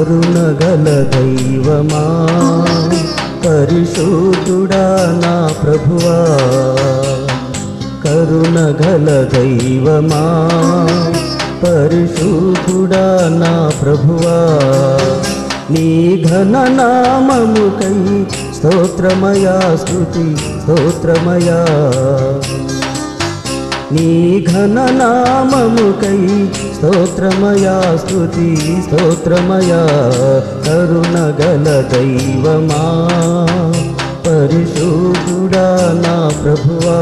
కరుణగల దైవమా పరిశుద్ధుడా నా ప్రభువా కరుణగల దైవమా పరిశుద్ధుడా నా ప్రభువా నీ ఘన నామముకై స్తోత్రమయా స్తుతి స్తోత్రమయా నీ ఘన నామముకై స్తోత్రమయా స్తుతి స్తోత్రమయా కరుణగల దైవమా పరిశుద్ధుడా నా ప్రభువా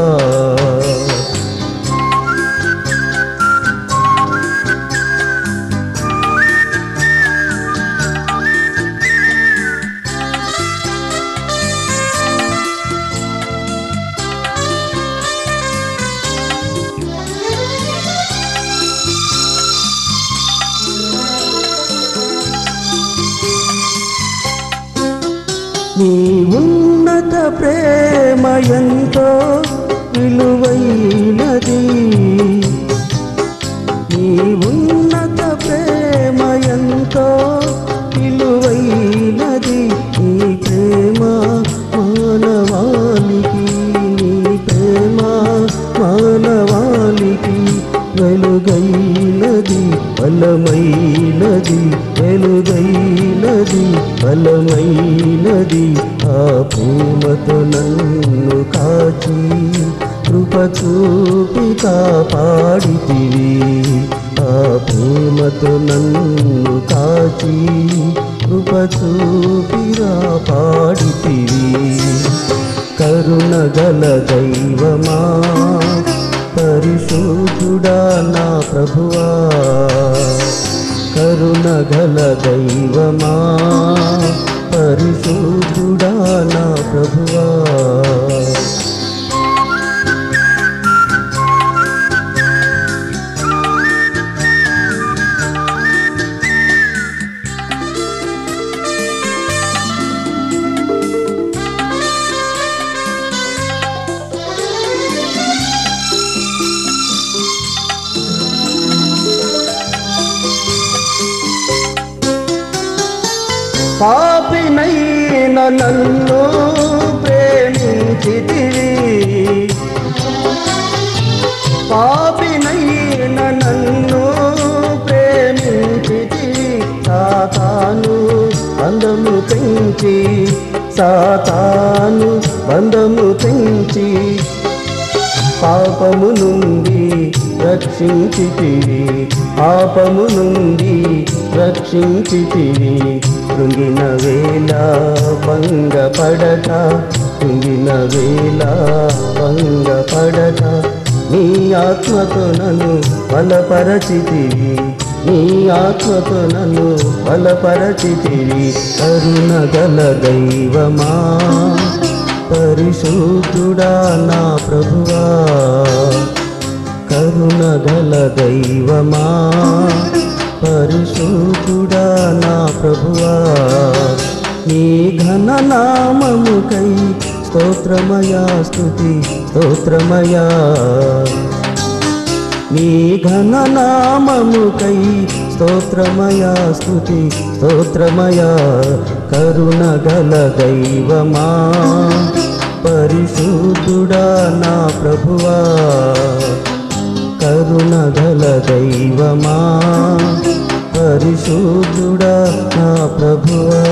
నీ ఉన్నత ప్రేమ ఎంతో విలువైనది నీ ఉన్నత ప్రేమ ఎంతో విలువైనది నీ ప్రేమ మానవానికి నీ ప్రేమ మానవానికి వెలుగైనది బలమైనది వెలుగైనది బలమైనది ఆ ప్రేమతో నన్ను కాచి కృప చూపి కాపాడితివి ఆ ప్రేమతో నన్ను కాచి కృప చూపి పాడితివి కరుణగల దైవమా పరిశుద్ధుడా నా ప్రభువా కరుణగల దైవమా పరిశుద్ధుడా నా ప్రభువా పాపినైన నన్ను ప్రేమించితివి పాపినైన నన్ను ప్రేమించితివి సాతాను బంధము పెంచి సాతాను బంధము పెంచి పాపము నుండి రక్షించితివి పాపము నుండి రక్షించితివి కృంగిన వేళ భంగపడక కృంగిన వేళ భంగపడక నీ ఆత్మతో నన్ను బలపరచితివి నీ ఆత్మతో నన్ను బలపరచితివి కరుణగల దైవమా పరిశుద్ధుడా నా ప్రభువా కరుణగల దైవమా పరిశుద్ధుడా నా ప్రభువా నీ ఘన నామముకై స్తోత్రమయా స్తుతి స్తోత్రమయా నీ ఘన నామముకై స్తోత్రమయా స్తుతి స్తోత్రమయా కరుణగల దైవమా పరిశుద్ధుడా నా ప్రభువా కరుణగల దైవమా పరిశుద్ధుడా నా ప్రభువా